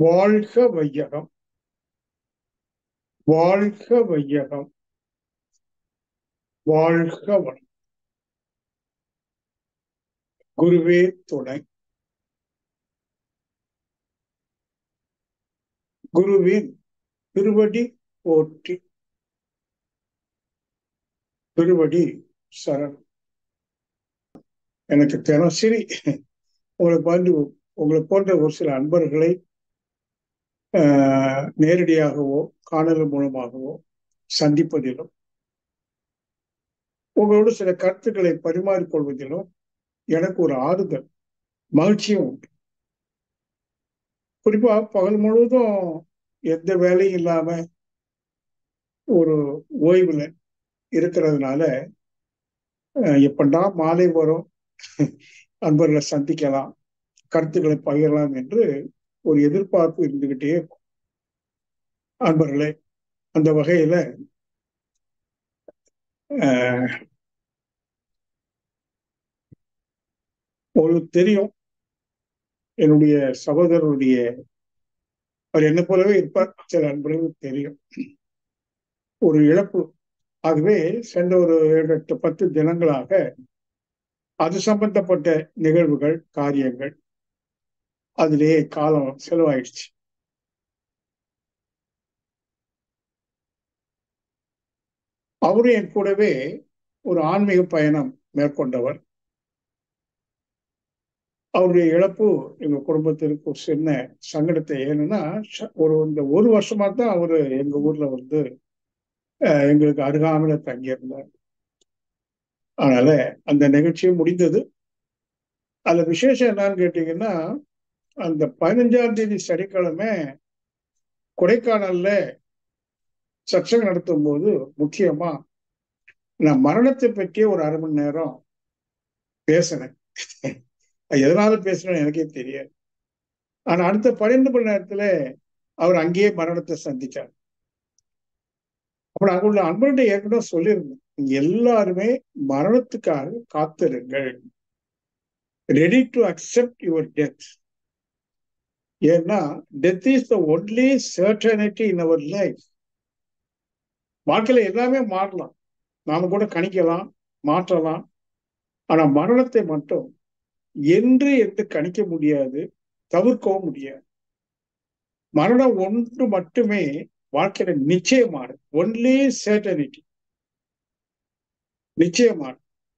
வாழ்க வையகம் வாழ்க வையகம் வாழ்க வளம் குருவே துணை குருவின் திருவடி போற்றி திருவடி சரண் எனக்கு தினசரி உங்களை பாண்டு உங்களை போன்ற ஒரு சில அன்பர்களை ஆஹ், நேரடியாகவோ காணொலி மூலமாகவோ சந்திப்பதிலும் உங்களோடு சில கருத்துக்களை பரிமாறிக்கொள்வதிலும் எனக்கு ஒரு ஆறுதல் மகிழ்ச்சியும் உண்டு குறிப்பா பகல் முழுவதும் எந்த வேலையும் இல்லாம ஒரு ஓய்வுல இருக்கிறதுனால அஹ், எப்படா மாலை வரும் அன்பர்களை சந்திக்கலாம் கருத்துக்களை பகிரலாம் என்று ஒரு எதிர்பார்ப்பு இருந்துகிட்டே இருக்கும் அன்பர்களே அந்த வகையில அஹ், உங்களுக்கு தெரியும் என்னுடைய சகோதரருடைய அவர் என்ன போலவே இருப்பார் சில அன்பர்களுக்கு தெரியும் ஒரு இழப்பு ஆகவே சென்ற ஒரு ஏழு எட்டு பத்து தினங்களாக அது சம்பந்தப்பட்ட நிகழ்வுகள் காரியங்கள் அதிலேயே காலம் செலவாயிடுச்சு அவரும் என் கூடவே ஒரு ஆன்மீக பயணம் மேற்கொண்டவர் அவருடைய இழப்பு எங்க குடும்பத்திற்கு ஒரு சின்ன சங்கடத்தை ஏன்னா ச- ஒரு இந்த ஒரு வருஷமா தான் அவரு எங்க ஊர்ல வந்து அஹ், எங்களுக்கு அருகாமையில தங்கியிருந்தார் அதனால அந்த நிகழ்ச்சியும் முடிந்தது அதுல விசேஷம் என்னன்னு கேட்டீங்கன்னா அந்த பதினஞ்சாம் தேதி சனிக்கிழமை கொடைக்கானல்ல சத்சங்கம் நடத்தும் போது முக்கியமா நான் மரணத்தை பற்றிய ஒரு அரை மணி நேரம் பேசினேன் அது எதனால பேசுறேன்னு எனக்கே தெரியாது ஆனா அடுத்த பன்னெண்டு மணி நேரத்துல அவர் அங்கேயே மரணத்தை சந்திச்சார் அப்ப அங்க உள்ள அன்பர்கிட்ட ஏற்கனவே சொல்லியிருந்தேன் நீங்க எல்லாருமே மரணத்துக்காக காத்திருங்கள் ready to accept your death ஏன்னா death is the only certainty in our life வாழ்க்கையில எல்லாமே மாறலாம் நாம கூட கணிக்கலாம் மாற்றலாம் ஆனா மரணத்தை மட்டும் என்று என்று கணிக்க முடியாது தவிர்க்கவும் முடியாது மரணம் ஒன்று மட்டுமே வாழ்க்கையில நிச்சயமானது ஒன்லி சர்டனிட்டி நிச்சயமான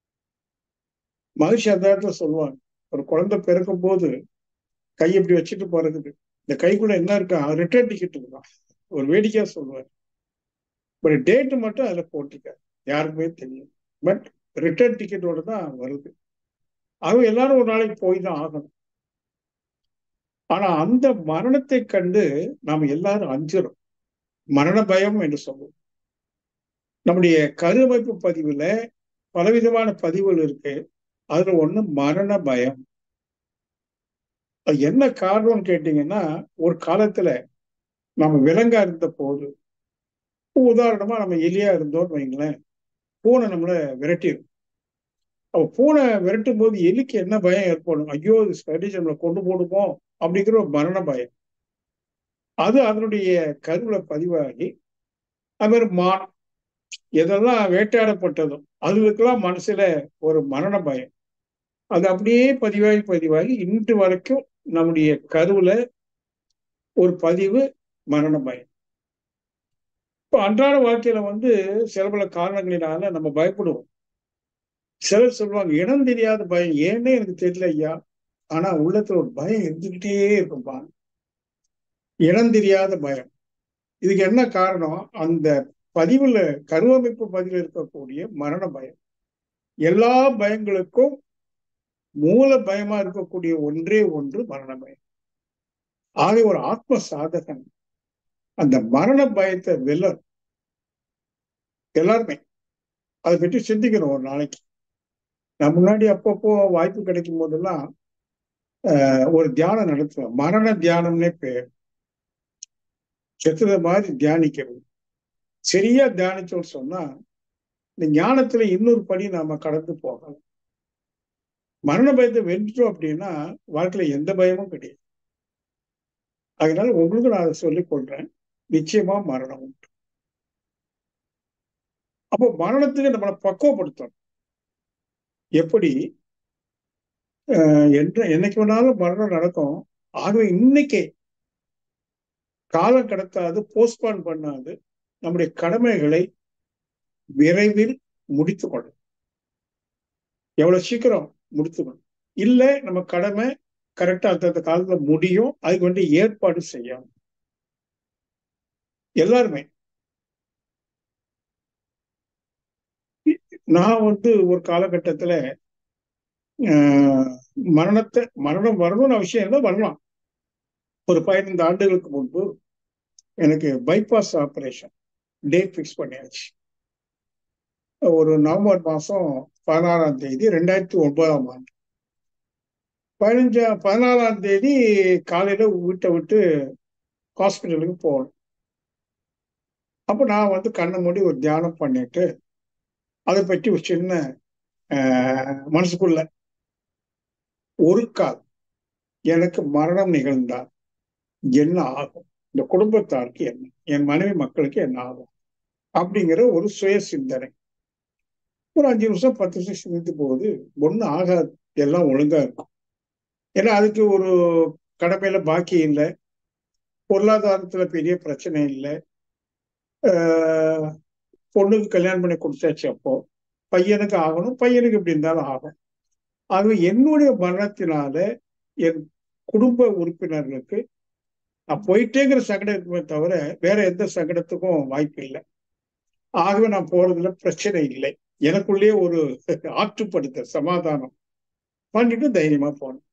மகிழ்ச்சி அந்த இடத்துல சொல்லுவாங்க ஒரு குழந்தை பிறக்கும் போது கை இப்படி வச்சுட்டு பிறகுது இந்த கைக்குள்ள என்ன இருக்கா ரிட்டர்ன் டிக்கெட் இருக்கான் ஒரு வேடிக்கையா சொல்லுவார் ஒரு டேட் மட்டும் அதுல போட்டிருக்காரு யாருக்குமே தெரியும் பட் ரிட்டர்ன் டிக்கெட்டோட தான் வருது அதுவும் எல்லாரும் ஒரு நாளைக்கு போய் தான் ஆகணும் ஆனா அந்த மரணத்தை கண்டு நாம எல்லாரும் அஞ்சுறோம் மரண பயம் என்று சொல்லுவோம் நம்முடைய கருமைப்பு பதிவுல பலவிதமான பதிவுகள் இருக்கு அதுல ஒண்ணு மரண பயம் அது என்ன காரணம்னு கேட்டீங்கன்னா ஒரு காலத்துல நம்ம விலங்கா இருந்த போது உதாரணமா நம்ம எலியா இருந்தோம்னு வைங்களேன் பூனை நம்மளை விரட்டிடும் அப்ப பூனை விரட்டும் போது எலிக்கு என்ன பயம் ஏற்படும் ஐயோ இது ஸ்டடிஸ் நம்மளை கொண்டு போடுமோ அப்படிங்கிற ஒரு மரண பயம் அது அதனுடைய கருவில பதிவாகி அது மாதிரி மானம் எதெல்லாம் வேட்டையாடப்பட்டதோ அதுகளுக்கெல்லாம் மனசுல ஒரு மரண பயம் அது அப்படியே பதிவாகி பதிவாகி இன்று வரைக்கும் நம்முடைய கருவுல ஒரு பதிவு மரண பயம் இப்போ அன்றாட வாழ்க்கையில வந்து சில பல காரணங்களினால நம்ம பயப்படுவோம் சிலர் சொல்லுவாங்க இடம் தெரியாத பயம் ஏன்னே எனக்கு தெரியல ஐயா ஆனா உள்ளத்துல ஒரு பயம் இருந்துகிட்டே இருக்கும்பா இடம் தெரியாத பயம் இதுக்கு என்ன காரணம் அந்த பதிவுல கருவமைப்பு பதிவில் இருக்கக்கூடிய மரண பயம் எல்லா பயங்களுக்கும் மூல பயமா இருக்கக்கூடிய ஒன்றே ஒன்று மரண பயம் ஆக ஒரு ஆத்ம சாதகன் அந்த மரண பயத்தை வெல்ல எல்லாருமே அதை பற்றி சிந்திக்கணும் ஒரு நாளைக்கு நான் முன்னாடி அப்பப்போ வாய்ப்பு கிடைக்கும் போதெல்லாம் ஆஹ், ஒரு தியானம் நடத்துவேன் மரண தியானம்னே பேர் செத்துத மாதிரி தியானிக்கிறது சரியா தியானிச்சோம்னு சொன்னா இந்த ஞானத்துல இன்னொரு படி நாம கடந்து போகலாம் மரண பயத்தை வென்றுட்டோம் அப்படின்னா வாழ்க்கையில எந்த பயமும் கிடையாது அதனால உங்களுக்கு நான் அதை சொல்லிக் கொள்றேன் நிச்சயமா மரணம் உண்டு அப்போ மரணத்துக்கு நம்மளை பக்குவப்படுத்தணும் எப்படி என்று என்னைக்கு வேணாலும் மரணம் நடக்கும் ஆகவே இன்னைக்கே காலம் கடத்தாது போஸ்ட்பான் பண்ணாது நம்முடைய கடமைகளை விரைவில் முடித்து கொள்ளும் எவ்வளவு சீக்கிரம் முடித்துக்கணும் இல்ல நம்ம கடமை கரெக்டா அந்த காலத்துல முடியும் அதுக்கு வேண்டிய ஏற்பாடு செய்யணும் எல்லாருமே நான் வந்து ஒரு காலகட்டத்துல மரணத்தை மரணம் வரணும்னு அவசியம் இல்லை வரலாம் ஒரு பதினைந்து ஆண்டுகளுக்கு முன்பு எனக்கு பைபாஸ் ஆப்ரேஷன் டேட் ஃபிக்ஸ் பண்ணியாச்சு ஒரு நவம்பர் மாசம் பதினாறாம் தேதி ரெண்டாயிரத்தி ஒன்பதாம் ஆண்டு பதினஞ்சா பதினாலாம் தேதி காலையில வீட்டை விட்டு ஹாஸ்பிட்டலுக்கு போகணும் அப்போ நான் வந்து கண்ணை மூடி ஒரு தியானம் பண்ணிட்டு அதை பற்றி ஒரு சின்ன மனசுக்குள்ள ஒரு கால் எனக்கு மரணம் நிகழ்ந்தால் என்ன ஆகும் இந்த குடும்பத்தாருக்கு என்ன என் மனைவி மக்களுக்கு என்ன ஆகும் அப்படிங்கிற ஒரு சுய சிந்தனை ஒரு அஞ்சு நிமிஷம் பத்து நிமிஷம் சிந்தித்து போகுது ஒன்றும் ஆகாது எல்லாம் ஒழுங்கா இருக்கும் ஏன்னா அதுக்கு ஒரு கடமையில பாக்கி இல்லை பொருளாதாரத்துல பெரிய பிரச்சனை இல்லை பொண்ணுக்கு கல்யாணம் பண்ணி கொடுத்தாச்சு அப்போ பையனுக்கு ஆகணும் பையனுக்கு இப்படி இருந்தாலும் ஆகும் ஆகவே என்னுடைய மரணத்தினால என் குடும்ப உறுப்பினர்களுக்கு நான் போயிட்டேங்கிற சங்கடம் இருக்குமே தவிர வேற எந்த சங்கடத்துக்கும் வாய்ப்பு இல்லை ஆகவே நான் போறதுல பிரச்சனை இல்லை எனக்குள்ளேயே ஒரு ஆற்றுப்படுத்த சமாதானம் பண்ணிட்டு தைரியமா போனேன்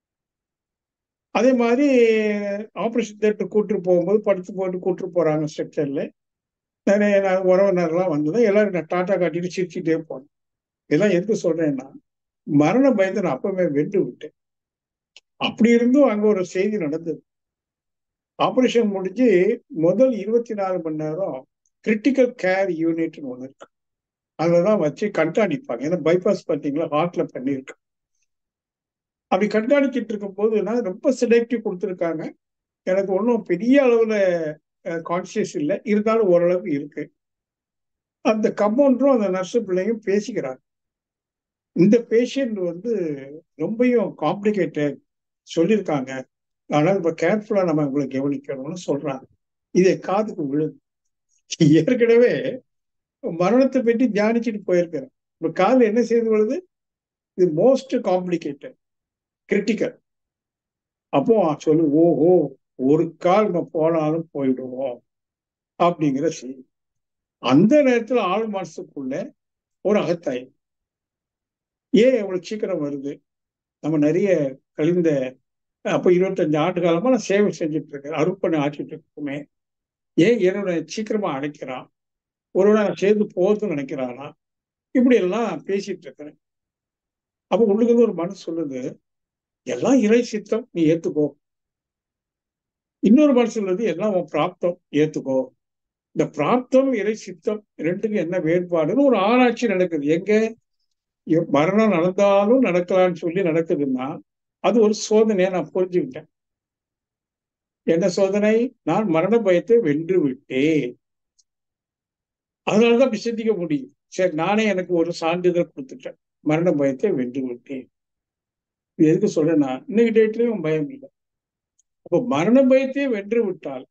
அதே மாதிரி ஆப்ரேஷன் தேட்டர் கூட்டு போகும்போது படுத்து போட்டு கூட்டு போறாங்க ஸ்ட்ரக்சர்ல நிறைய உறவினர்லாம் வந்தது எல்லாரும் நான் டாட்டா காட்டிட்டு சிரிச்சுட்டே போனேன் இதெல்லாம் எதுக்கு சொல்றேன்னா மரண பயத்தை நான் அப்பவே வென்று விட்டேன் அப்படி இருந்தும் அங்க ஒரு செய்தி நடந்தது ஆபரேஷன் முடிஞ்சு முதல் இருபத்தி நாலு மணி நேரம் கிரிட்டிக்கல் கேர் யூனிட்னு ஒன்று இருக்கு அதுலதான் வச்சு கண்காணிப்பாங்க ஏன்னா பைபாஸ் பார்த்தீங்களா ஹார்ட்ல பண்ணியிருக்கு அப்படி கண்காணிச்சிட்டு இருக்கும் போது நான் ரொம்ப செலக்டிவ் கொடுத்துருக்காங்க எனக்கு ஒன்றும் பெரிய அளவுல கான்சியஸ் இல்லை இருந்தாலும் ஓரளவுக்கு இருக்கு அந்த கம்பவுண்டரும் அந்த நர்ஸு பிள்ளையும் பேசிக்கிறாங்க இந்த பேஷண்ட் வந்து ரொம்பயும் காம்ப்ளிகேட்டட் சொல்லியிருக்காங்க ஆனால் இப்ப கேர்ஃபுல்லா நம்ம உங்களை கவனிக்கணும்னு சொல்றாங்க இதை காதுக்கு விழுது ஏற்கனவே மரணத்தை பற்றி தியானிச்சுட்டு போயிருக்கிறேன் இப்ப கால் என்ன செய்து கொள்ளுது இது மோஸ்ட் காம்ப்ளிகேட்டட் கிரிட்டிக்கல் அப்போ சொல்லு ஓஹோ ஒரு கால் நம்ம போனாலும் போயிடுவோம் அப்படிங்கிற செய்தி அந்த நேரத்துல ஆள் மனசுக்குள்ள ஒரு அகத்தாய் ஏன் எவ்வளவு சீக்கிரம் வருது நம்ம நிறைய கழிந்த அப்போ இருபத்தஞ்சு ஆண்டு காலமா நான் சேவை செஞ்சுட்டு இருக்கேன் அருப்பணி ஆற்றிட்டு இருக்குமே ஏன் என்னோட சீக்கிரமா அடைக்கிறான் ஒருவேளை நான் சேர்ந்து போகுதுன்னு நினைக்கிறானா இப்படி எல்லாம் பேசிட்டு இருக்கிறேன் அப்போ உள்ளுக்கு ஒரு மனசு சொல்லுது எல்லாம் இறை சித்தம் நீ ஏத்துக்கோ இன்னொரு மனசு சொல்லுது எல்லாம் உன் பிராப்தம் ஏத்துக்கோ இந்த பிராப்தம் இறை சித்தம் ரெண்டுக்கும் என்ன வேறுபாடுன்னு ஒரு ஆராய்ச்சி நடக்குது எங்க மரணம் நடந்தாலும் நடக்கலாம்னு சொல்லி நடக்குதுன்னா அது ஒரு சோதனையை நான் புரிஞ்சுக்கிட்டேன் என்ன சோதனை நான் மரண பயத்தை வென்று விட்டேன் அதனாலதான் விசந்திக்க முடியும் சரி நானே எனக்கு ஒரு சான்றிதழ் கொடுத்துட்டேன் மரண பயத்தை வென்று விட்டேன் இது எதுக்கு சொல்றேன்னா இன்னைக்கு டேட்லயும் பயம் இல்லை அப்போ மரண பயத்தையே வென்று விட்டால்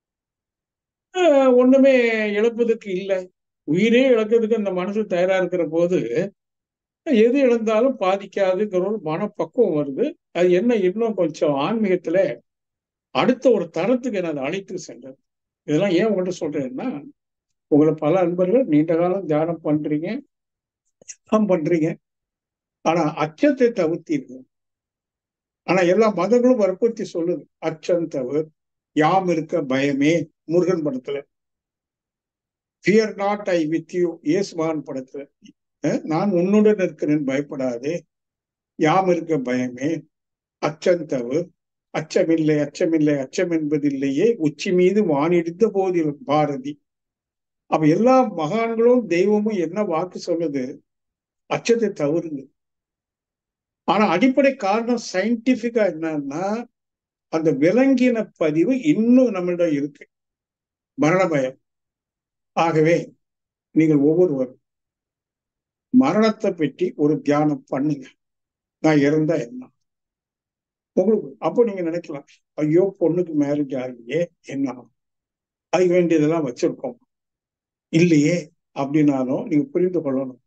ஒண்ணுமே இழப்பதற்கு இல்லை உயிரே இழக்கிறதுக்கு அந்த மனசு தயாரா இருக்கிற போது எது இழந்தாலும் பாதிக்காதுங்கிற ஒரு மனப்பக்குவம் வருது அது என்ன இன்னும் கொஞ்சம் ஆன்மீகத்துல அடுத்த ஒரு தரத்துக்கு என்ன அதை அழைத்து சென்றது இதெல்லாம் ஏன் உங்கள்கிட்ட சொல்றேன்னா உங்களை பல அன்பர்கள் நீண்ட காலம் தியானம் பண்றீங்க எல்லாம் பண்றீங்க ஆனா அச்சத்தை தவிர்த்தீங்க ஆனா எல்லா மதங்களும் வற்புறுத்தி சொல்லுது அச்சம் தவிர யாம் இருக்க பயமே முருகன் படத்துல fear not I with you ஏசுமான் படத்துல நான் உன்னுடன் இருக்கிறேன் பயப்படாதே யாம் இருக்க பயமே அச்சம் தவிர அச்சமில்லை அச்சமில்லை அச்சம் என்பதில்லையே உச்சி மீது வானிடித்த போதில் பாரதி அப்ப எல்லா மகான்களும் தெய்வமும் என்ன வாக்கு சொல்லுது அச்சத்தை தவறுங்க ஆனா அடிப்படை காரணம் சயின்டிபிக்கா என்னன்னா அந்த விலங்கின பதிவு இன்னும் நம்மளிடம் இருக்கு மரண பயம் ஆகவே நீங்கள் ஒவ்வொருவரும் மரணத்தை பற்றி ஒரு தியானம் பண்ணுங்க நான் இறந்தா என்ன உங்களுக்கு அப்போ நீங்க நினைக்கலாம் ஐயோ பொண்ணுக்கு மேரேஜ் ஆகலையே என்ன அதுக்கு வேண்டியதெல்லாம் வச்சிருக்கோம் இல்லையே அப்படின்னாலும் நீங்க புரிந்து கொள்ளணும்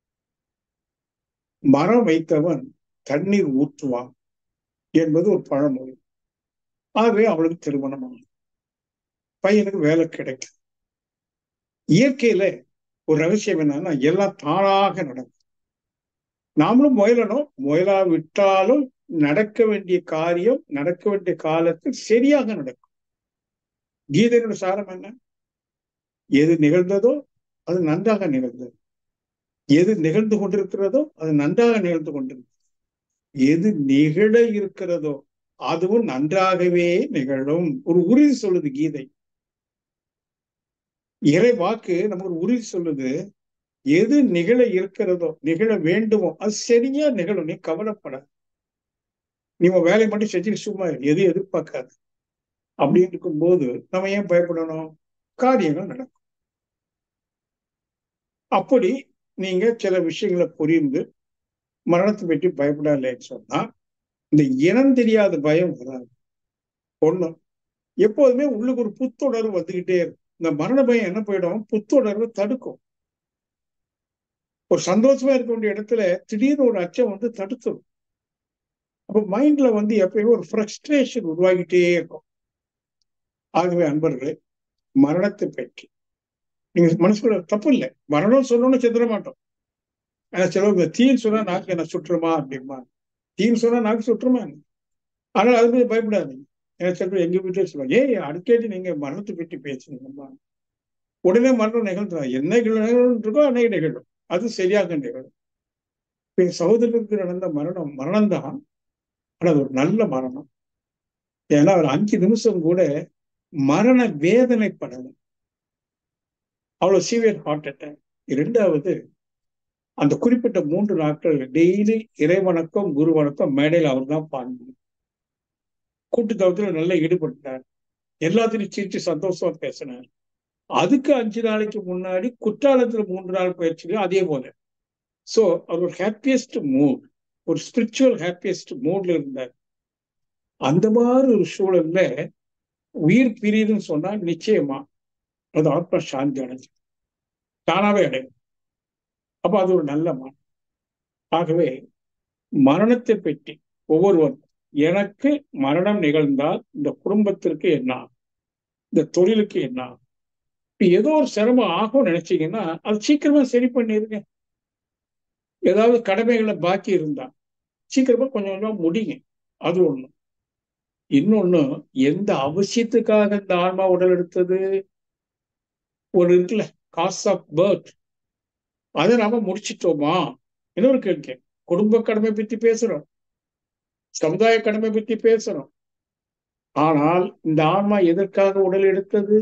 மரம் வைத்தவன் தண்ணீர் ஊற்றுவான் என்பது ஒரு பழமொழி ஆகவே அவளுக்கு திருமணம் ஆகும் பையனுக்கு வேலை கிடைக்கும் இயற்கையில ஒரு ரகசியம் என்னன்னா எல்லாம் தானாக நடக்கும் நாமளும் முயலணும் முயலா விட்டாலும் நடக்க வேண்டிய காரியம் நடக்க வேண்டிய காலத்தில் சரியாக நடக்கும் கீதையோட சாரம் என்ன எது நிகழ்ந்ததோ அது நன்றாக நிகழ்ந்தது எது நிகழ்ந்து கொண்டிருக்கிறதோ அது நன்றாக நிகழ்ந்து கொண்டிருக்கிறது எது நிகழ இருக்கிறதோ அதுவும் நன்றாகவே நிகழும் ஒரு உறுதி சொல்லுது கீதை இறை வாக்கு நமக்கு ஒரு உறுதி சொல்லுது எது நிகழ இருக்கிறதோ நிகழ வேண்டுமோ அது சரியா நிகழும் நீ கவலைப்பட நீ உன் வேலையை மட்டும் செஞ்சுட்டு சும்மா எது எதிர்பார்க்காது அப்படின்னு இருக்கும்போது நம்ம ஏன் பயப்படணும் காரியங்கள் நடக்கும் அப்படி நீங்க சில விஷயங்களை புரிந்து மரணத்தை பற்றி பயப்படலைன்னு சொன்னா இந்த இனம் தெரியாத பயம் வராது ஒண்ணு எப்போதுமே உள்ளுக்கு ஒரு புத்துணர்வு வந்துகிட்டே இருக்கும் இந்த மரண பயம் என்ன போயிடும் புத்துணர்வை தடுக்கும் ஒரு சந்தோஷமா இருக்க வேண்டிய இடத்துல திடீர்னு ஒரு அச்சம் வந்து தடுத்துடும் அப்ப மைண்ட்ல வந்து எப்பயுமே ஒரு ஃப்ரஸ்ட்ரேஷன் உருவாகிட்டே இருக்கும் ஆகவே அன்பர்களே மரணத்தை பற்றி நீங்க மனசுக்குள்ள தப்பு இல்லை மரணம் சொல்லணும்னு செத்துட மாட்டோம் ஆனா சிலவங்க தீன்னு சொன்னா நாக்கு என்ன சுற்றுமா அப்படிமா தீன்னு சொன்னா நாக்கு சுற்றுமா ஆனால் அது போய் பயப்படாதீங்க ஏன்னா சில எங்க வீட்டிலே சொல்லுவாங்க ஏய் அடிக்கடி நீங்க மரணத்தை பற்றி பேசுனீங்கம்மா உடனே மரணம் நிகழ்த்துறா என்ன நிகழ்ந்துருக்கோ அன்னைக்கு நிகழும் அது சரியாக நிகழும் இப்ப சகோதரருக்கு நடந்த மரணம் மரணம் தான் ஆனா அது ஒரு நல்ல மரணம் ஏன்னா ஒரு அஞ்சு நிமிஷம் கூட மரண வேதனைப்படலை அவ்வளவு சீவியர் ஹார்ட் அட்டாக் இரண்டாவது அந்த குறிப்பிட்ட மூன்று நாட்கள் டெய்லி இறைவணக்கம் குரு வணக்கம் மேடையில் அவர் தான் பாடினார் கூட்டுத்தவத்துல நல்லா ஈடுபட்டார் எல்லாத்திலையும் சிரிச்சு சந்தோஷமா பேசினார் அதுக்கு அஞ்சு நாளைக்கு முன்னாடி குற்றாலத்துல மூன்று நாள் பயிற்சியிலும் அதே போல சோ அவர் ஒரு ஹாப்பியஸ்ட் மூட் ஒரு ஸ்பிரிச்சுவல் ஹாப்பியஸ்ட் மூட்ல இருந்தார் அந்த மாதிரி ஒரு சூழல்ல உயிர் பிரியுதுன்னு சொன்னா நிச்சயமா அது ஆத்ம சாந்தி அடைஞ்சு தானாவே அடையும் அப்ப அது ஒரு நல்ல மனம் ஆகவே மரணத்தை பற்றி ஒவ்வொருவரும் எனக்கு மரணம் நிகழ்ந்தால் இந்த குடும்பத்திற்கு என்ன இந்த தொழிலுக்கு என்ன இப்ப ஏதோ ஒரு சிரமம் ஆகும் நினைச்சீங்கன்னா அது சீக்கிரமா சரி பண்ணிருங்க ஏதாவது கடமைகளை பாக்கி இருந்தா சீக்கிரமா கொஞ்சம் கொஞ்சம் முடிங்க அது ஒண்ணு இன்னொன்னு எந்த அவசியத்துக்காக இந்த ஆன்மா உடல் எடுத்தது ஒரு இருக்குல்ல காஸ் ஆஃப் பர்த் அதை நாம முடிச்சிட்டோமா இன்னொரு கேள்வி குடும்ப கடமை பத்தி பேசுறோம் சமுதாய கடமை பத்தி பேசுறோம் ஆனால் இந்த ஆன்மா எதற்காக உடல் எடுத்தது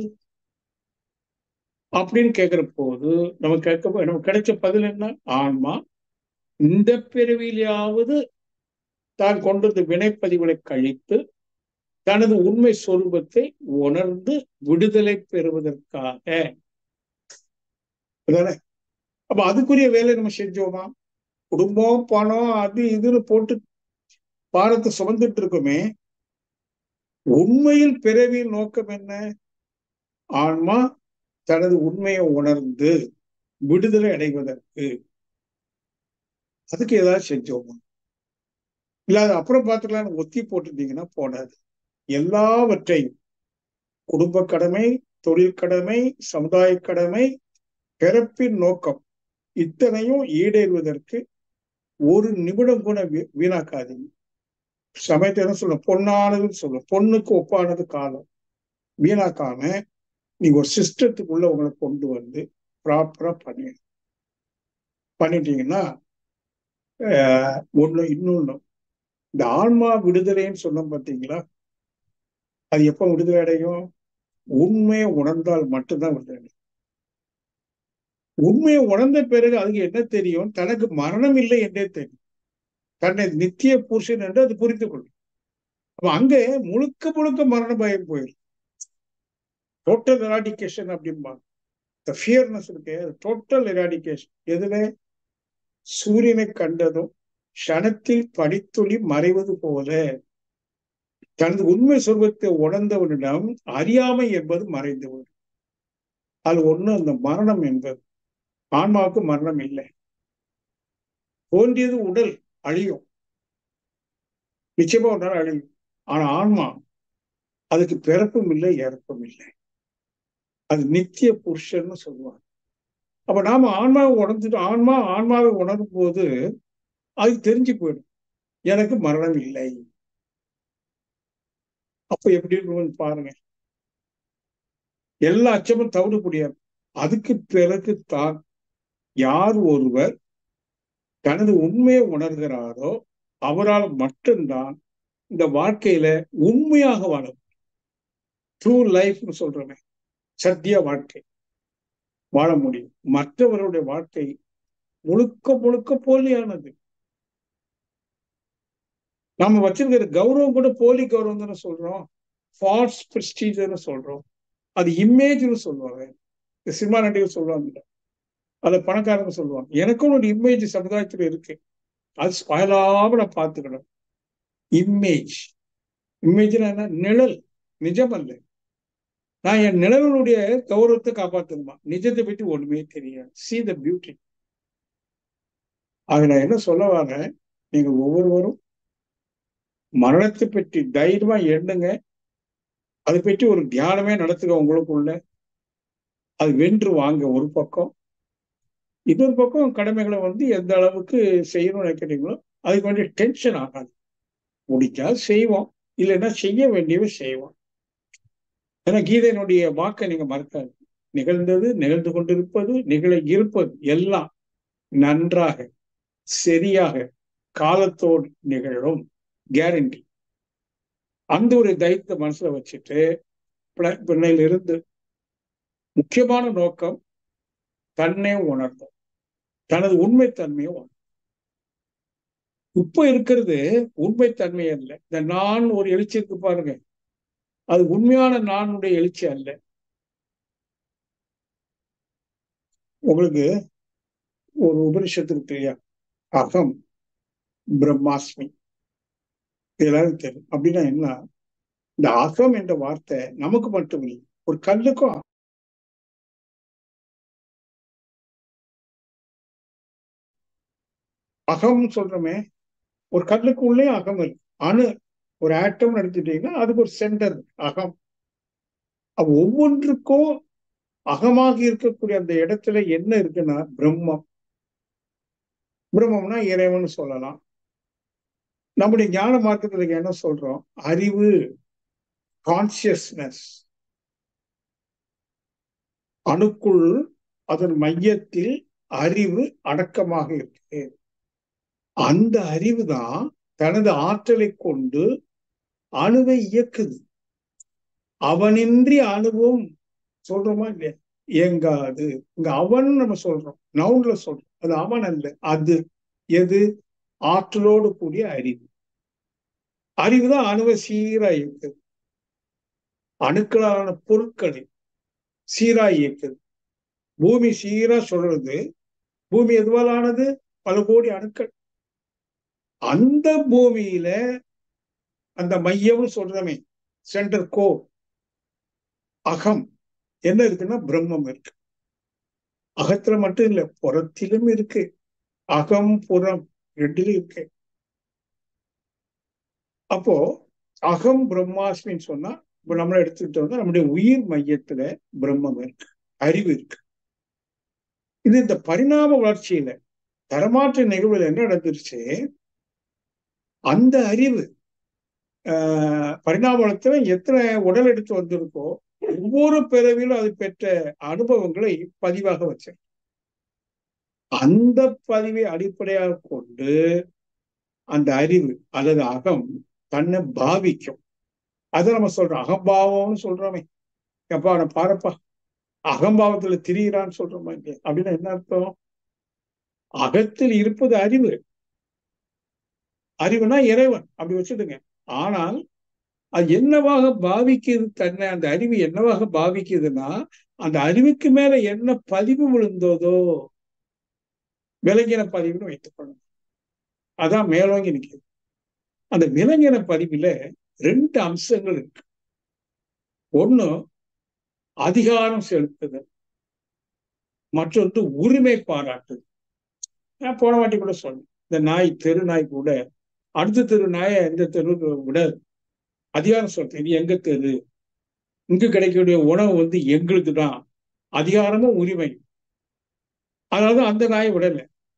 அப்படின்னு கேட்கிற போது நம்ம கேட்க நமக்கு கிடைச்ச பதில் என்ன ஆன்மா இந்த பிறவியிலாவது தான் கொண்டது வினைப்பதிவுகளை கழித்து தனது உண்மை சொரூபத்தை உணர்ந்து விடுதலை பெறுவதற்காக அப்ப அதுக்குரிய வேலை நம்ம செஞ்சோமா குடும்பம் பணம் அது இதுன்னு போட்டு பாரத்தை சுமந்துட்டு இருக்கோமே உண்மையில் பிறவியின் நோக்கம் என்ன ஆன்மா தனது உண்மையை உணர்ந்து விடுதலை அடைவதற்கு அதுக்கு ஏதாவது செஞ்சோமா இல்லாத அப்புறம் பார்த்துக்கலாம் ஒத்தி போட்டுட்டீங்கன்னா போடாது எல்லாவற்றையும் குடும்ப கடமை தொழில் கடமை சமுதாய கடமை பிறப்பின் நோக்கம் இத்தனையும் ஈடேறுவதற்கு ஒரு நிமிடம் கூட வீணாக்காதீங்க சமயத்தை என்ன சொல்ல பொண்ணானதுன்னு சொல்ல பொண்ணுக்கு ஒப்பானது காலம் வீணாக்காம நீங்க ஒரு சிஸ்டத்துக்குள்ள உங்களை கொண்டு வந்து ப்ராப்பரா பண்ணி பண்ணிட்டீங்கன்னா ஒண்ணு இன்னொன்னு இந்த ஆன்மா விடுதலைன்னு சொன்னோம் பார்த்தீங்களா அது எப்ப விடுதலை அடையும் உண்மையை உணர்ந்தால் மட்டும்தான் விடுதலை உண்மையை உணர்ந்த பிறகு அதுக்கு என்ன தெரியும் தனக்கு மரணம் இல்லை என்றே தெரியும் தன்னை நித்திய புருஷன் என்று அது புரிந்து கொள்ளும் அப்ப அங்கே முழுக்க முழுக்க மரண பயம் போயிடும் டோட்டல் எராடிகேஷன் அப்படிம்பாங்க இந்த ஃபியர்னஸ் இருக்கு டோட்டல் எராடிகேஷன் எதுல சூரியனை கண்டதும் க்ஷணத்தில் படித்துளி மறைவது போல தனது உண்மை சொர்க்கத்தை உணர்ந்தவனிடம் அறியாமை என்பது மறைந்துவிடும் அது ஒண்ணு அந்த மரணம் என்பது ஆன்மாவுக்கு மரணம் இல்லை தோன்றியது உடல் அழியும் நிச்சயமா ஒரு நாள் அழியும் ஆனா ஆன்மா அதுக்கு பிறப்பும் இல்லை இறப்பும் இல்லை அது நித்திய புருஷன்னு சொல்லுவாங்க அப்ப நாம ஆன்மாவை உணர்ந்துட்டு ஆன்மா ஆன்மாவை உணரும் போது அது தெரிஞ்சு போயிடும் எனக்கு மரணம் இல்லை அப்ப எப்படி இருக்கும்னு பாருங்க எல்லா அச்சமும் தவிடக்கூடியது அதுக்கு பிறகு தான் யார் ஒருவர் தனது உண்மையை உணர்கிறாரோ அவரால் மட்டும்தான் இந்த வாழ்க்கையில உண்மையாக வாழ ட்ரூ லைஃப்னு சொல்றமே சத்திய வாழ்க்கை வாழ முடியும் மற்றவருடைய வாழ்க்கை முழுக்க முழுக்க போலியானது நாம வச்சிருக்கிற கௌரவம் கூட போலி கௌரவம் தானே சொல்றோம் ஃபால்ஸ் பிரஸ்டீஜர்னு சொல்றோம் அது இமேஜ்னு சொல்லுவாங்க இந்த சினிமா நடிகர் சொல்லுவாங்க அதை பணக்காரங்க சொல்லுவாங்க எனக்கும் ஒரு இமேஜ் சமுதாயத்துல இருக்கு அது ஸ்பாயிலாம நான் பார்த்துக்கணும் இமேஜ் இமேஜ்னா என்ன நிழல் நிஜம் அல்ல நான் என் நிழலுடைய கௌரவத்தை காப்பாத்தணுமா நிஜத்தை பற்றி ஒண்ணுமே தெரியாது சி த பியூட்டி அது நான் என்ன சொல்ல வரேன் நீங்க ஒவ்வொருவரும் மரணத்தை பற்றி தைரியமா எண்ணுங்க அதை பற்றி ஒரு தியானமே நடத்துக உங்களுக்குள்ள அது வென்று வாங்க ஒரு பக்கம் இன்னொரு பக்கம் கடமைகளை வந்து எந்த அளவுக்கு செய்யணும்னு நினைக்கிறீங்களோ அதுக்கு வேண்டிய டென்ஷன் ஆகாது முடிச்சா செய்வோம் இல்லைன்னா செய்ய வேண்டியவை செய்வோம் ஏன்னா கீதையினுடைய வாக்கை நீங்க மறக்காது நிகழ்ந்தது நிகழ்ந்து கொண்டிருப்பது நிகழ இருப்பது எல்லாம் நன்றாக சரியாக காலத்தோடு நிகழும் கேரண்டி அந்த ஒரு தைரியத்தை மனசுல வச்சுட்டு பிள்ளையிலிருந்து முக்கியமான நோக்கம் தன்னை உணர்ந்தோம் தனது உண்மைத்தன்மையை உணர்ந்தோம் இப்ப இருக்கிறது உண்மைத்தன்மை அல்ல இந்த நான் ஒரு எழுச்சி இருக்கு பாருங்க அது உண்மையான நானுடைய எழுச்சி அல்ல உங்களுக்கு ஒரு உபனிஷத்துக்கு தெரியா அகம் பிரம்மாஸ்மி எல்லாரும் தெரியும் அப்படின்னா என்ன இந்த அகம் என்ற வார்த்தை நமக்கு மட்டும் இல்லை ஒரு கல்லுக்கும் அகம் சொல்றோமே ஒரு கல்லுக்கு உள்ளே அகம் இருக்கு அணு ஒரு ஆட்டம் எடுத்துட்டீங்கன்னா அதுக்கு ஒரு சென்டர் அகம் ஒவ்வொன்றுக்கும் அகமாக இருக்கக்கூடிய அந்த இடத்துல என்ன இருக்குன்னா பிரம்மம் பிரம்மம்னா இறைவன் சொல்லலாம் நம்முடைய ஞான மார்க்கத்துல என்ன சொல்றோம் அறிவு கான்சியஸ்னஸ் அணுக்குள் அதன் மையத்தில் அறிவு அடக்கமாக இருக்கு அந்த அறிவு தான் தனது ஆற்றலை கொண்டு அணுவை இயக்குது அவனின்றி அணுவும் சொல்றோமா இல்லையா இயங்காது இங்க அவன் நம்ம சொல்றோம் நவுன்ல சொல்றோம் அது அவன் அல்ல அது எது ஆற்றலோடு கூடிய அறிவு அறிவு தான் அணுவை சீரா இயக்குது அணுக்களான பொருட்களை சீரா இயக்குது பூமி சீரா சொல்றது பூமி எதுவால் ஆனது பல கோடி அணுக்கள் அந்த பூமியில அந்த மையம்னு சொல்றமே சென்டர் கோ அகம் என்ன இருக்குன்னா பிரம்மம் இருக்கு அகத்துல மட்டும் இல்ல புறத்திலும் இருக்கு அகம் புறம் ரெண்டிலும் இருக்கு அப்போ அகம் பிரம்மாஸ்மின்னு சொன்னா இப்ப நம்மள எடுத்துக்கிட்டோம்னா நம்முடைய உயிர் மையத்துல பிரம்மம் இருக்கு அறிவு இருக்கு இது இந்த பரிணாம வளர்ச்சியில தரமாற்ற நிகழ்வுல என்ன நடந்துருச்சு அந்த அறிவு ஆஹ் பரிணாமத்துல எத்தனை உடல் எடுத்து வந்திருக்கோ ஒவ்வொரு பிறவிலும் அது பெற்ற அனுபவங்களை பதிவாக வச்ச அந்த பதிவை அடிப்படையாக கொண்டு அந்த அறிவு அல்லது அகம் தன்னை பாவிக்கும் அதை நம்ம சொல்றோம் அகம்பாவம்னு சொல்றோமே எப்பா நான் பாருப்பா அகம்பாவத்துல திரியிறான்னு சொல்றோமா இல்லையா அப்படின்னா என்ன அர்த்தம் அகத்தில் இருப்பது அறிவு அறிவுனா இறைவன் அப்படி வச்சுடுங்க ஆனால் அது என்னவாக பாவிக்குது தன்னை அந்த அறிவு என்னவாக பாவிக்குதுன்னா அந்த அறிவுக்கு மேல என்ன பதிவு விழுந்ததோ விலங்கின பதிவுன்னு வைத்துக்கொள்ளணும் அதான் மேலோங்கி நிற்குது அந்த விலங்கின பதிவுல ரெண்டு அம்சங்கள் இருக்கு ஒண்ணு அதிகாரம் செலுத்துதல் மற்றொன்று உரிமை பாராட்டுதல் நான் போன வாட்டி கூட சொன்னேன் இந்த நாய் தெரு நாய் கூட அடுத்த தெரு நாயை எந்த தெருவுக்கு விட அதிகாரம் சொல்றது இது எங்க தெரு இங்கு கிடைக்கக்கூடிய உணவு வந்து எங்களுக்கு தான் அதிகாரமும் உரிமை அதாவது அந்த நாயை விடல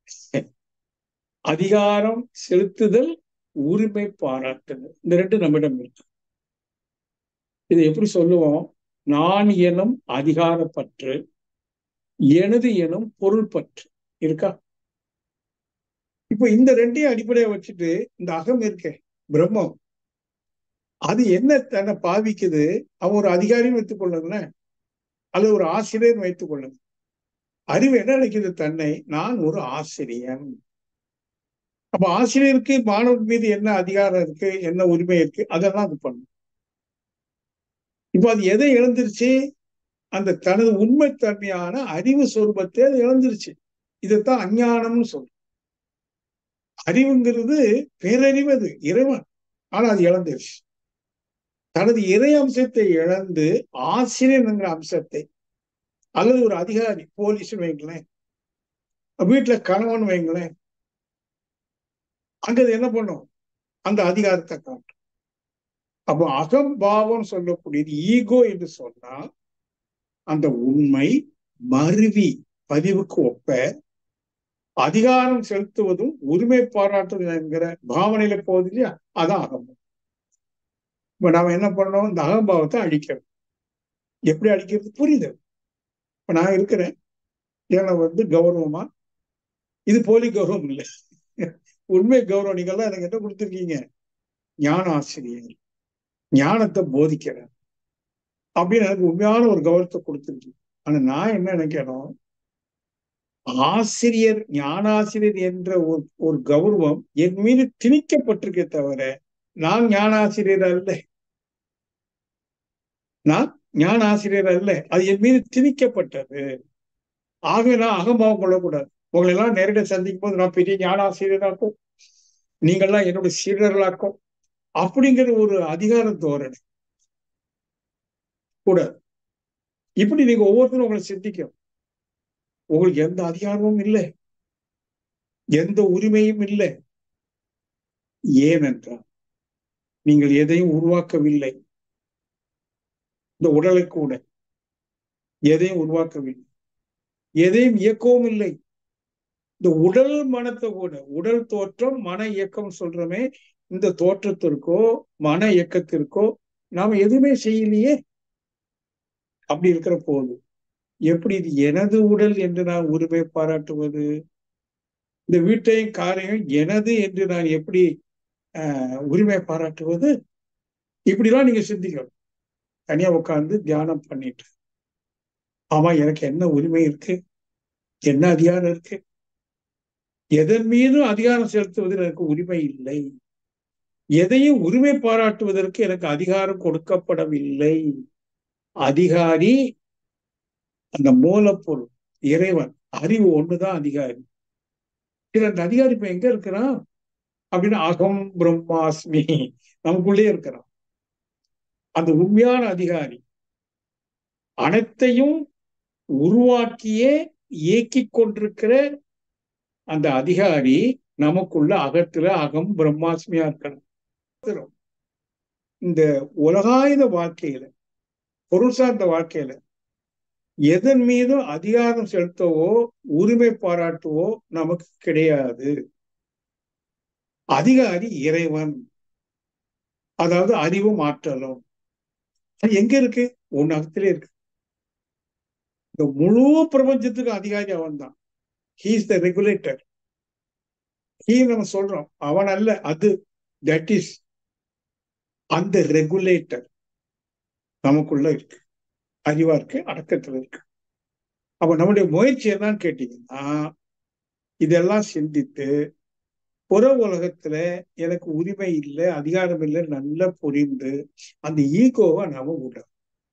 அதிகாரம் செலுத்துதல் உரிமை பாராட்டுதல் இந்த ரெண்டு நம்மிடம் இருக்கு இதை எப்படி சொல்லுவோம் நான் எனும் அதிகாரப்பற்று எனது எனும் பொருள் பற்று இருக்கா இப்போ இந்த ரெண்டையும் அடிப்படையை வச்சுட்டு இந்த அகம் இருக்கே பிரம்மம் அது என்ன தன்னை பாவிக்குது அவன் ஒரு அதிகாரின்னு வைத்துக் கொள்ளுங்களேன் அல்லது ஒரு ஆசிரியர் வைத்துக் கொள்ளுங்க அறிவு என்ன நினைக்குது தன்னை நான் ஒரு ஆசிரியன் அப்ப ஆசிரியருக்கு மாணவன் மீது என்ன அதிகாரம் இருக்கு என்ன உரிமை இருக்கு அதெல்லாம் அது பண்ணும் இப்ப அது எதை இழந்துருச்சு அந்த தனது உண்மைத்தன்மையான அறிவு சொரூபத்தை அது இழந்துருச்சு இதைத்தான் அஞ்ஞானம்னு சொல்றோம் அறிவுங்கிறது பேரறிவு அது இறைவன் ஆனா அது இழந்துருச்சு தனது இறை அம்சத்தை இழந்து ஆசிரியர் அம்சத்தை அல்லது ஒரு அதிகாரி போலீஸ் வைங்களேன் வீட்டுல கணவன் வைங்களேன் அங்க என்ன பண்ணும் அந்த அதிகாரத்தை காட்டும் அப்போ அகம்பாவம் சொல்லக்கூடியது ஈகோ என்று சொன்னா அந்த உண்மை மருவி பதிவுக்கு ஒப்ப அதிகாரம் செலுத்துவதும் உரிமை பாராட்டுவதும் என்கிற பாவனையில போகுது இல்லையா அதான் அகம்பம் இப்ப நாம என்ன பண்ணோம் இந்த அகம்பாவத்தை அழிக்கணும் எப்படி அழிக்கிறது புரியுது இப்ப நான் இருக்கிறேன் ஏன்னா வந்து கௌரவமா இது போலி கௌரவம் இல்லை உண்மை கௌரவம் நீங்கெல்லாம் எனக்கு என்ன கொடுத்துருக்கீங்க ஞான ஆசிரியர் ஞானத்தை போதிக்கிறேன் அப்படின்னு எனக்கு உண்மையான ஒரு கௌரவத்தை கொடுத்துருக்கீங்க ஆனா நான் என்ன நினைக்கிறோம் ஆசிரியர் ஞானாசிரியர் என்ற ஒரு ஒரு கௌரவம் என் மீது திணிக்கப்பட்டிருக்கே தவிர நான் ஞானாசிரியர் அல்ல நான் ஞான ஆசிரியர் அல்ல அது என் மீது திணிக்கப்பட்டது ஆகவே நான் அகம்பாவம் கொள்ளக்கூடாது உங்களை எல்லாம் நேரடியாக சந்திக்கும் போது நான் பெரிய ஞான ஆசிரியராக்கும் நீங்கள்லாம் என்னுடைய சீடர்களாக்கும் அப்படிங்கிற ஒரு அதிகார தோரணை கூடாது இப்படி நீங்க ஒவ்வொருத்தரும் உங்களை சிந்திக்கும் உங்களுக்கு எந்த அதிகாரமும் இல்லை எந்த உரிமையும் இல்லை ஏனென்றால் நீங்கள் எதையும் உருவாக்கவில்லை இந்த உடலை கூட எதையும் உருவாக்கவில்லை எதையும் இயக்கவும் இல்லை இந்த உடல் மனத்தை கூட உடல் தோற்றம் மன இயக்கம் சொல்றோமே இந்த தோற்றத்திற்கோ மன இயக்கத்திற்கோ நாம எதுவுமே செய்யலையே அப்படி இருக்கிற போது எப்படி இது எனது உடல் என்று நான் உரிமை பாராட்டுவது இந்த வீட்டையும் காரையும் எனது என்று நான் எப்படி ஆஹ் உரிமை பாராட்டுவது இப்படிலாம் நீங்க சிந்திக்கணும் தனியா உட்காந்து தியானம் பண்ணிட்டு ஆமா எனக்கு என்ன உரிமை இருக்கு என்ன அதிகாரம் இருக்கு எதன் மீதும் அதிகாரம் செலுத்துவதில் எனக்கு உரிமை இல்லை எதையும் உரிமை பாராட்டுவதற்கு எனக்கு அதிகாரம் கொடுக்கப்படவில்லை அதிகாரி அந்த மூலப்பொருள் இறைவன் அறிவு ஒண்ணுதான் அதிகாரி அந்த அதிகாரி இப்ப எங்க இருக்கிறான் அப்படின்னு அகம் பிரம்மாஸ்மி நமக்குள்ளே இருக்கிறான் அந்த உண்மையான அதிகாரி அனைத்தையும் உருவாக்கியே இயக்கிக் கொண்டிருக்கிற அந்த அதிகாரி நமக்குள்ள அகத்துல அகம் பிரம்மாஸ்மியா இருக்கணும் இந்த உலகாயுத வாழ்க்கையில பொருள் சார்ந்த வாழ்க்கையில எதன் மீதும் அதிகாரம் செலுத்தவோ உரிமை பாராட்டுவோ நமக்கு கிடையாது அதிகாரி இறைவன் அதாவது அறிவும் ஆற்றலும் அது எங்க இருக்கு ஒன்னு அகத்திலே இருக்கு இந்த முழு பிரபஞ்சத்துக்கு அதிகாரி அவன் தான் ஹீஸ் த ரெகுலேட்டர் ஹீ நம்ம சொல்றோம் அவன் அல்ல அது தட் இஸ் அந்த ரெகுலேட்டர் நமக்குள்ள இருக்கு அறிவா இருக்கு அடக்கத்துல இருக்கு அப்ப நம்முடைய முயற்சி என்னன்னு கேட்டீங்கன்னா இதெல்லாம் சிந்தித்து புற உலகத்துல எனக்கு உரிமை இல்லை அதிகாரம் இல்லை நல்லா புரிந்து அந்த ஈகோவை நாம விடுறோம்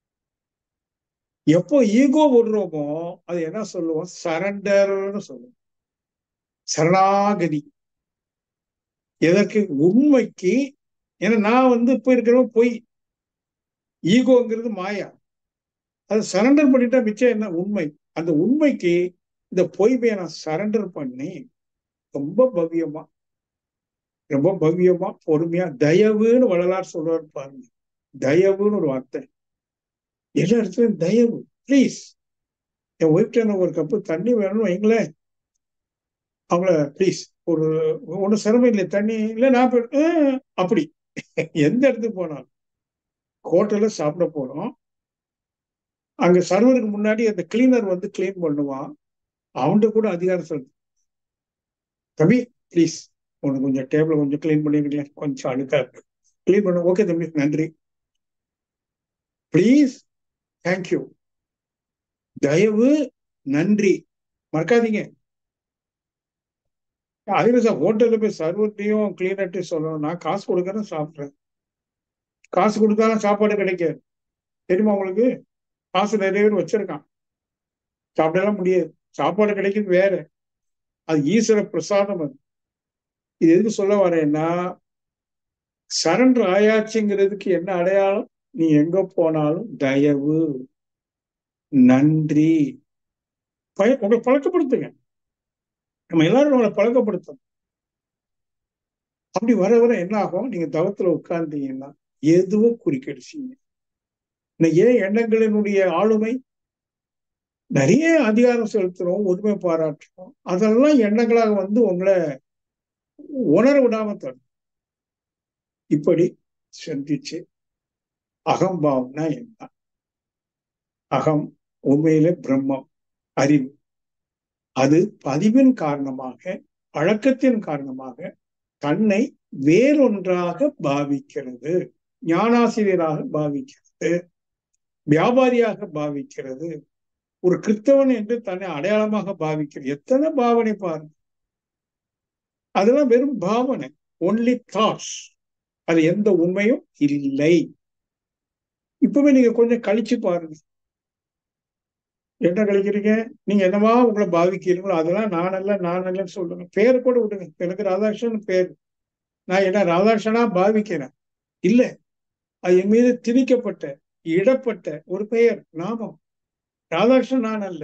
எப்போ ஈகோ விடுறோமோ அது என்ன சொல்லுவோம் சரண்டர்னு சொல்லுவோம் சரணாகதி எதற்கு உண்மைக்கு ஏன்னா நான் வந்து இப்ப இருக்கிறவன் பொய் ஈகோங்கிறது மாயா அது சரண்டர் பண்ணிட்டா மிச்சம் என்ன உண்மை அந்த உண்மைக்கு இந்த பொய்மையை நான் சரண்டர் பண்ணி ரொம்ப பவ்யமா ரொம்ப பவ்யமா பொறுமையா தயவுன்னு வள்ளலார் சொல்றாரு பாருங்க தயவுன்னு ஒரு வார்த்தை எல்லா இடத்துலயும் தயவு ப்ளீஸ் என் ஒய்ஃப்ட ஒரு கப்பு தண்ணி வேணும்னு வைங்களேன் அவங்கள ப்ளீஸ் ஒரு ஒன்றும் சிரமம் இல்லை தண்ணி இல்லை நான் அப்படி எந்த இடத்துக்கு போனாலும் ஹோட்டல்ல சாப்பிட போறோம் அங்க சர்வருக்கு முன்னாடி அந்த கிளீனர் வந்து கிளீன் பண்ணுவான் அவன்கிட்ட கூட அதிகாரம் சொல்லு தம்பி ப்ளீஸ் உனக்கு கொஞ்சம் டேபிள கொஞ்சம் கிளீன் பண்ணிருக்கீங்களா கொஞ்சம் அழுக்கா இருக்கு கிளீன் பண்ண ஓகே தம்பி நன்றி ப்ளீஸ் தேங்க்யூ தயவு நன்றி மறக்காதீங்க அதுல சார் ஹோட்டல்ல போய் சர்வர்ட்டையும் கிளீனர்ட்டையும் சொல்லணும் நான் காசு கொடுக்கறேன் சாப்பிட்றேன் காசு கொடுத்தாலும் சாப்பாடு கிடைக்காது தெரியுமா உங்களுக்கு காசு நிறைய பேர் வச்சிருக்கான் சாப்பிடலாம் முடியாது சாப்பாடு கிடைக்கிறது வேற அது ஈஸ்வர பிரசாதம் அது இது எதுக்கு சொல்ல வரேன்னா சரண்டர் ஆயாச்சுங்கிறதுக்கு என்ன அடையாளம் நீ எங்க போனாலும் தயவு நன்றி பய உங்களை பழக்கப்படுத்துங்க நம்ம எல்லாரும் நம்மளை பழக்கப்படுத்தணும் அப்படி வர வர என்ன ஆகும் நீங்க தவத்துல உட்கார்ந்தீங்கன்னா எதுவும் குறுக்கிடுச்சீங்க ஏன் எண்ணங்களினுடைய ஆளுமை நிறைய அதிகாரம் செலுத்துறோம் உரிமை பாராட்டுறோம் அதெல்லாம் எண்ணங்களாக வந்து உங்களை உணர விடாம தரும் இப்படி சிந்திச்சு அகம்பாவம்னா என்ன அகம் உண்மையில பிரம்மம் அறிவு அது பதிவின் காரணமாக பழக்கத்தின் காரணமாக தன்னை வேறொன்றாக பாவிக்கிறது ஞானாசிரியராக பாவிக்கிறது வியாபாரியாக பாவிக்கிறது ஒரு கிறிஸ்தவன் என்று தன்னை அடையாளமாக பாவிக்கிறது எத்தனை பாவனை பாருங்க அதெல்லாம் வெறும் பாவனை ஒன்லி தாட்ஸ் அது எந்த உண்மையும் இல்லை இப்பவே நீங்க கொஞ்சம் கழிச்சு பாருங்க என்ன கழிக்கிறீங்க நீங்க என்னவா உங்களை பாவிக்கிறீங்களோ அதெல்லாம் நான் அல்ல நான் அல்லன்னு சொல்லுங்க பேர் கூட விடுங்க எனக்கு ராதாகிருஷ்ணன் பேர் நான் என்ன ராதாகிருஷ்ணனா பாவிக்கிறேன் இல்ல அது என் மீது திணிக்கப்பட்ட இடப்பட்ட ஒரு பெயர் நாமம் ராதாகிருஷ்ணன் நான் அல்ல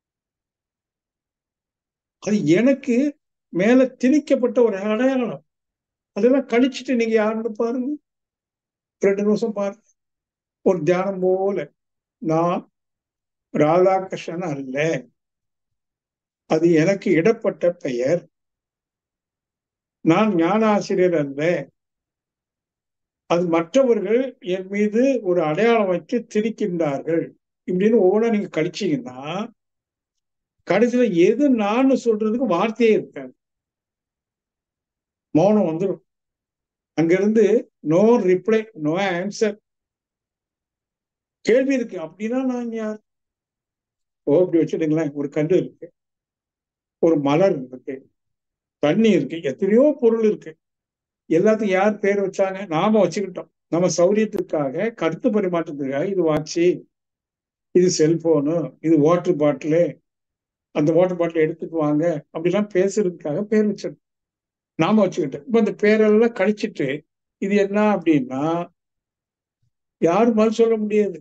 அது எனக்கு மேல திணிக்கப்பட்ட ஒரு அடையாளம் அதெல்லாம் கழிச்சுட்டு நீங்க யாருன்னு பாருங்க ரெண்டு நிமிஷம் பாருங்க ஒரு தியானம் போல நான் ராதாகிருஷ்ணன் அல்ல அது எனக்கு இடப்பட்ட பெயர் நான் ஞான ஆசிரியர் அல்ல அது மற்றவர்கள் என் மீது ஒரு அடையாளம் வச்சு திரிக்கின்றார்கள் இப்படின்னு ஒவ்வொன்றா நீங்க கழிச்சீங்கன்னா கடைசியில எது நான் சொல்றதுக்கு வார்த்தையே இருக்காது மௌனம் வந்துடும் அங்கிருந்து நோ ரிப்ளை நோ ஆன்சர் கேள்வி இருக்கு அப்படின்னா நான் யார் ஓ அப்படி வச்சுடுங்களேன் ஒரு கண்டு இருக்கு ஒரு மலர் இருக்கு தண்ணி இருக்கு எத்தனையோ பொருள் இருக்கு எல்லாத்துக்கும் யார் பேர் வச்சாங்க நாம வச்சுக்கிட்டோம் நம்ம சௌரியத்துக்காக கருத்து பரிமாற்றத்துக்காக இது வாட்சி இது செல்போனு இது வாட்டர் பாட்டிலு அந்த வாட்டர் பாட்டில் எடுத்துட்டு வாங்க அப்படிலாம் பேசுறதுக்காக பேர் வச்சிருக்கோம் நாம வச்சுக்கிட்டோம் இப்ப அந்த பேரெல்லாம் கழிச்சிட்டு இது என்ன அப்படின்னா யாரும் பதில் சொல்ல முடியாது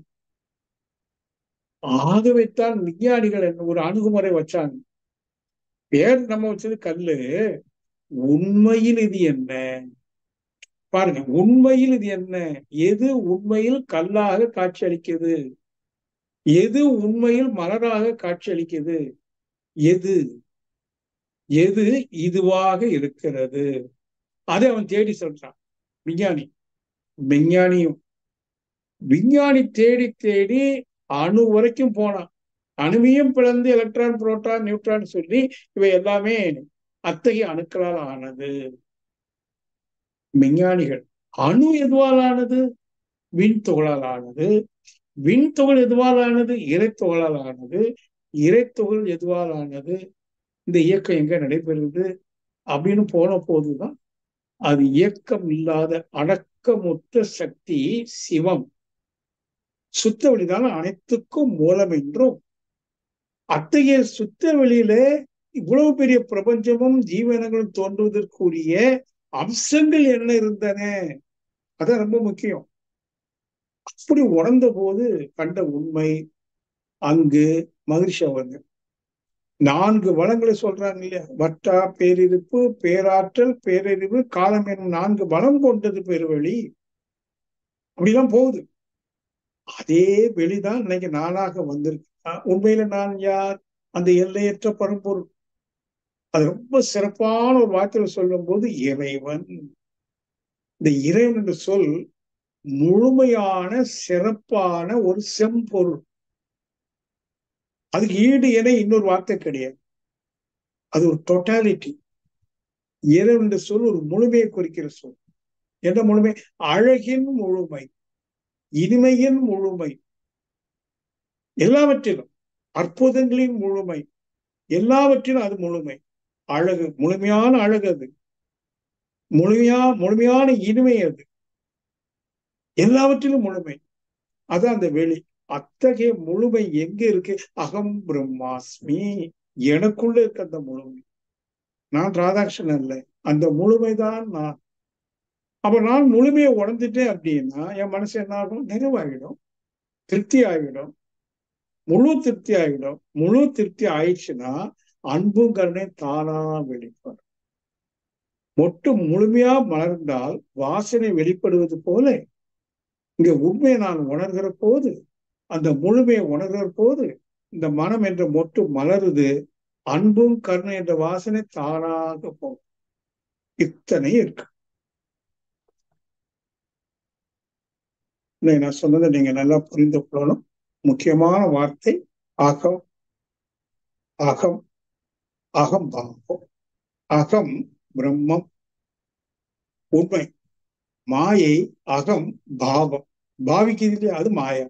ஆகவேத்தான் விஞ்ஞானிகள் என்ன ஒரு அணுகுமுறை வச்சாங்க பேர் நம்ம வச்சது கல்லு உண்மையில் இது என்ன பாருங்க உண்மையில் இது என்ன எது உண்மையில் கல்லாக காட்சி அளிக்கிறது எது உண்மையில் மலராக காட்சி அளிக்கிறது எது எது இதுவாக இருக்கிறது அதை அவன் தேடி சொல்றான் விஞ்ஞானி விஞ்ஞானியும் விஞ்ஞானி தேடி தேடி அணு வரைக்கும் போனான் அணுவையும் பிளந்து எலக்ட்ரான் புரோட்டான் நியூட்ரான் சொல்லி இவை எல்லாமே அத்தகைய அணுக்களால் ஆனது விஞ்ஞானிகள் அணு எதுவால் ஆனது விண்துகளால் ஆனது விண்துகள் எதுவால் ஆனது இறைத்துகளால் ஆனது இறைத்துகள் எதுவால் ஆனது இந்த இயக்கம் எங்க நடைபெறுது அப்படின்னு போன போதுதான் அது இயக்கம் இல்லாத அடக்கமுற்ற சக்தி சிவம் சுத்த வெளிதான் அனைத்துக்கும் மூலம் என்றும் அத்தகைய சுத்த வெளியில இவ்வளவு பெரிய பிரபஞ்சமும் ஜீவனங்களும் தோன்றுவதற்குரிய அம்சங்கள் என்ன இருந்தன அதான் ரொம்ப முக்கியம் அப்படி உணர்ந்த போது கண்ட உண்மை அங்கு மகிழ்ச்சி அவங்க நான்கு வளங்களை சொல்றாங்க இல்லையா வட்டா பேரிருப்பு பேராற்றல் பேரறிவு காலம் எனும் நான்கு வளம் கொண்டது பெருவெளி அப்படிலாம் போகுது அதே வெளிதான் இன்னைக்கு நானாக வந்திருக்கு உண்மையில நான் யார் அந்த எல்லையற்ற பரம்பொருள் அது ரொம்ப சிறப்பான ஒரு வார்த்தையில சொல்லும் போது இறைவன் இந்த இறைவன் என்ற சொல் முழுமையான சிறப்பான ஒரு செம்பொருள் அதுக்கு ஈடு என இன்னொரு வார்த்தை கிடையாது அது ஒரு டொட்டாலிட்டி இறைவன் என்ற சொல் ஒரு முழுமையை குறிக்கிற சொல் என்ற முழுமை அழகின் முழுமை இனிமையின் முழுமை எல்லாவற்றிலும் அற்புதங்களின் முழுமை எல்லாவற்றிலும் அது முழுமை அழகு முழுமையான அழகு அது முழுமையா முழுமையான இனிமை அது எல்லாவற்றிலும் முழுமை அது அந்த வெளி அத்தகைய முழுமை எங்க இருக்கு அகம் பிரம்மாஸ்மி எனக்குள்ள இருக்க அந்த முழுமை நான் ராதாகிருஷ்ணன் அல்ல அந்த முழுமைதான் நான் அப்ப நான் முழுமையை உணர்ந்துட்டேன் அப்படின்னா என் மனசு என்ன ஆகும் நிறைவாகிடும் திருப்தி ஆகிடும் முழு திருப்தி ஆகிடும் முழு திருப்தி ஆயிடுச்சுன்னா அன்பும் கருணை தானா வெளிப்படும் மொட்டு முழுமையா மலர்ந்தால் வாசனை வெளிப்படுவது போல இங்க உண்மையை நான் உணர்கிற போது அந்த முழுமையை உணர்கிற போது இந்த மனம் என்ற மொட்டு மலருது அன்பும் கருணை என்ற வாசனை தானாக போகும் இத்தனை இருக்கு நான் சொன்னதை நீங்க நல்லா புரிந்து கொள்ளணும் முக்கியமான வார்த்தை அகம் அகம் அகம் பாவம் அகம் பிரம்மம் உண்மை மாயை அகம் பாவம் பாவிக்கிறது இல்லையா அது மாயா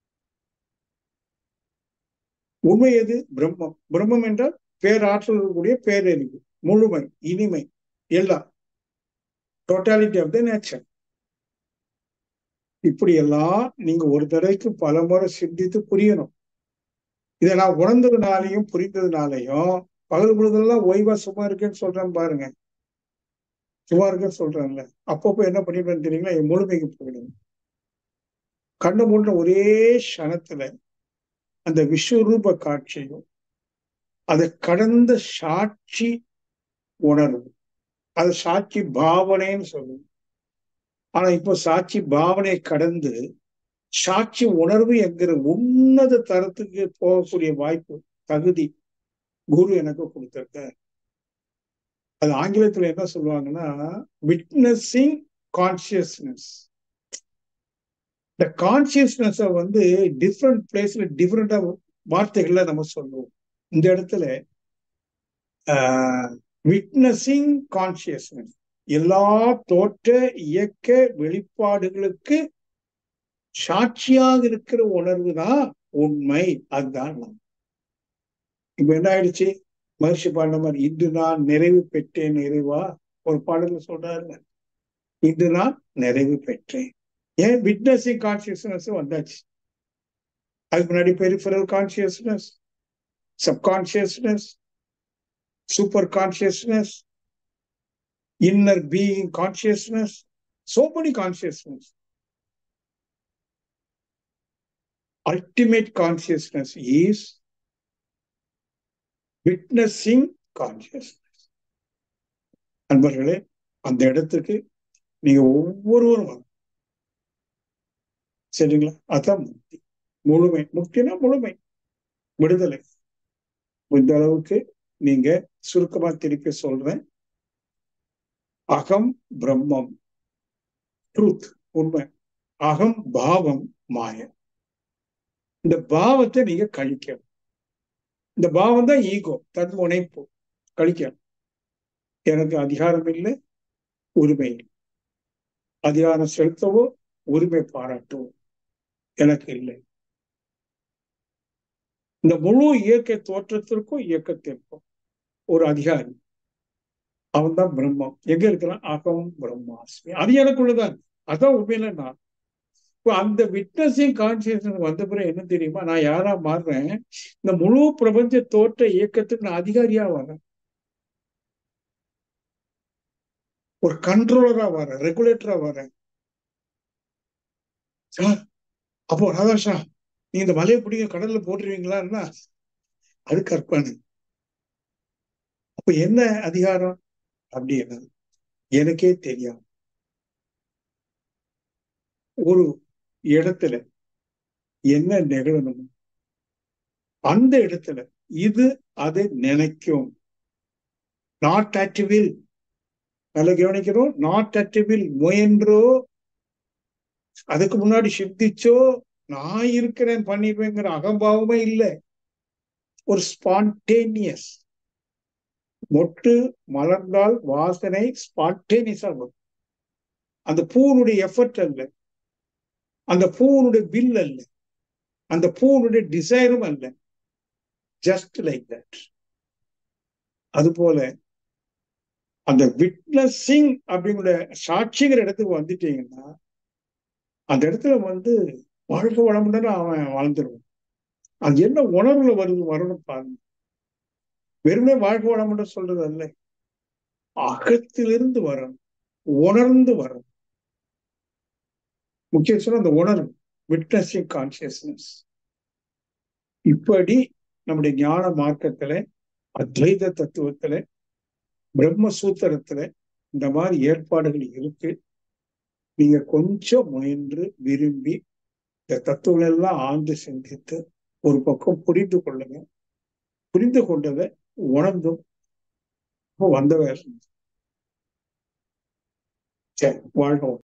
உண்மை எது பிரம்மம் பிரம்மம் என்றால் பேராற்றல் இருக்கக்கூடிய பேரறிவு முழுமை இனிமை எல்லாம் டோட்டாலிட்டி ஆஃப் த நேச்சர் இப்படி எல்லாம் நீங்க ஒரு தடவைக்கு பல முறை சிந்தித்து புரியணும் இதை நான் உணர்ந்ததுனாலையும் புரிந்ததுனாலையும் பகல் பொழுதெல்லாம் ஓய்வா சும்மா இருக்கேன்னு சொல்றேன் பாருங்க சும்மா இருக்கேன்னு சொல்றேன்ல அப்பப்போ என்ன பண்ணிடுவேன்னு தெரியுங்களா என் முழுமைக்கு போயிடுங்க கண்ணு மூன்ற ஒரே க்ஷணத்துல அந்த விஸ்வரூப காட்சியும் அதை கடந்த சாட்சி உணர்வு அது சாட்சி பாவனைன்னு சொல்லுவோம் ஆனா இப்போ சாட்சி பாவனை கடந்து சாட்சி உணர்வு என்கிற உன்னத தரத்துக்கு போகக்கூடிய வாய்ப்பு தகுதி குரு எனக்கு கொடுத்திருக்க அது ஆங்கிலத்துல என்ன சொல்லுவாங்கன்னா விட்னஸிங் கான்சியஸ்னஸ் இந்த கான்சியஸ்னஸ வந்து டிஃப்ரெண்ட் பிளேஸ்ல டிஃப்ரெண்டா வார்த்தைகள்ல நம்ம சொல்லுவோம் இந்த இடத்துல விட்னஸிங் கான்சியஸ்னஸ் எல்லா தோற்ற இயக்க வெளிப்பாடுகளுக்கு சாட்சியாக இருக்கிற உணர்வு தான் உண்மை அதுதான் நாம் இப்ப என்ன ஆயிடுச்சு மகிழ்ச்சி பாடின மாதிரி இன்று நான் நிறைவு பெற்றேன் நிறைவா ஒரு பாடல சொல்றாருல இன்று நான் நிறைவு பெற்றேன் ஏன் விட்னஸிங் கான்சியஸ்னஸ் வந்தாச்சு அதுக்கு முன்னாடி peripheral consciousness subconsciousness super consciousness inner being consciousness, so many consciousness. Ultimate consciousness is witnessing consciousness. நண்பர்களே அந்த இடத்துக்கு நீங்க ஒவ்வொருவரும் வாங்க சரிங்களா அதான் முக்தி முழுமை முக்தினா முழுமை விடுதலை இந்த அளவுக்கு நீங்க சுருக்கமா திருப்பி சொல்றேன் அகம் பிரம்மம் ட்ரூத் உண்மை அகம் பாவம் மாய இந்த பாவத்தை நீங்க கழிக்கணும் இந்த பாவம் தான் ஈகோ தன் முனைப்பு கழிக்கணும் எனக்கு அதிகாரம் இல்லை உரிமை இல்லை அதிகாரம் செலுத்தவோ உரிமை பாராட்டவோ எனக்கு இல்லை இந்த முழு இயற்கை தோற்றத்திற்கும் இயக்கத்திற்கும் ஒரு அதிகாரி அவன் தான் பிரம்மம் எங்க இருக்கிறான் அகம் பிரம்மாஸ்மி அது எனக்குள்ளதான் அதான் உண்மையில நான் இப்போ அந்த விட்னஸிங் கான்சியஸ்னஸ் வந்த பிறகு என்ன தெரியுமா நான் யாரா மாறுறேன் இந்த முழு பிரபஞ்ச தோற்ற இயக்கத்துக்கு நான் அதிகாரியா வரேன் ஒரு கண்ட்ரோலரா வரேன் ரெகுலேட்டரா வரேன் சார் அப்போ ராதாஷா நீங்க இந்த மலையை பிடிக்க கடல்ல போட்டுருவீங்களான்னா அது கற்பனை அப்ப என்ன அதிகாரம் அப்படி என்ன எனக்கே தெரியும் ஒரு இடத்துல என்ன நிகழணும் அந்த இடத்துல இது அதை நினைக்கும் நாட் அட்டிவில் நல்ல கவனிக்கிறோம் நாட் அட்டிவில் முயன்றோ அதுக்கு முன்னாடி சித்திச்சோ நான் இருக்கிறேன் பண்ணிருவேங்கிற அகம்பாவமே இல்லை ஒரு ஸ்பான்டேனியஸ் மொட்டு மலர்ந்தால் வாசனை ஸ்பான்டேனியஸா வரும் அந்த பூனுடைய எஃபர்ட் அல்ல அந்த பூனுடைய வில் அல்ல அந்த பூனுடைய டிசைரும் அல்ல ஜஸ்ட் லைக் தட் அது போல அந்த விட்னஸிங் அப்படிங்கிற சாட்சிங்கிற இடத்துக்கு வந்துட்டீங்கன்னா அந்த இடத்துல வந்து வாழ்க்கை வளமுடன் அவன் வாழ்ந்துருவான் அது என்ன உணர்வுல வருது வரணும் பாருங்க வெறுமனே வாழ்க்கை வளமுடன் சொல்றது அல்ல அகத்திலிருந்து வரணும் உணர்ந்து வரணும் முக்கிய சொல்ல அந்த உணர்வு விட்னஸிங் கான்சியஸ்னஸ் இப்படி நம்முடைய ஞான மார்க்கத்துல அத்வைத தத்துவத்துல பிரம்ம சூத்திரத்துல இந்த மாதிரி ஏற்பாடுகள் இருக்கு நீங்க கொஞ்சம் முயன்று விரும்பி இந்த தத்துவங்கள் எல்லாம் ஆழ்ந்து சிந்தித்து ஒரு பக்கம் புரிந்து கொள்ளுங்க புரிந்து கொண்டதை உணர்ந்தும் வந்த வேலை சரி வாழ்க